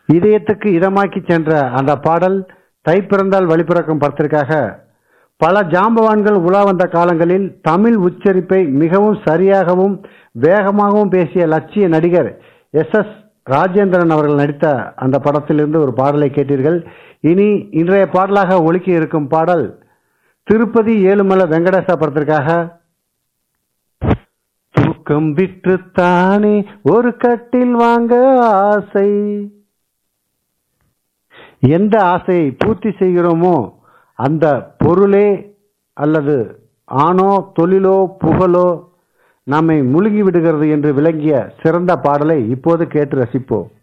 இதயத்துக்கு இதமாக்கி சென்ற அந்த பாடல் தை பிறந்தால் வழிபிறக்கும் படத்திற்காக பல ஜாம்பவான்கள் உலா வந்த காலங்களில் தமிழ் உச்சரிப்பை மிகவும் சரியாகவும் வேகமாகவும் பேசிய லட்சிய நடிகர் எஸ் எஸ் ராஜேந்திரன் அவர்கள் நடித்த அந்த படத்திலிருந்து ஒரு பாடலை கேட்டீர்கள் இனி இன்றைய பாடலாக ஒலிக்க இருக்கும் பாடல் திருப்பதி ஏழுமலை வெங்கடேசா படத்திற்காக தூக்கம் விற்றுத்தானே ஒரு கட்டில் வாங்க ஆசை எந்த ஆசையை பூர்த்தி செய்கிறோமோ அந்த பொருளே அல்லது ஆணோ தொழிலோ புகழோ நம்மை முழுகி விடுகிறது என்று விளங்கிய சிறந்த பாடலை இப்போது கேட்டு ரசிப்போம்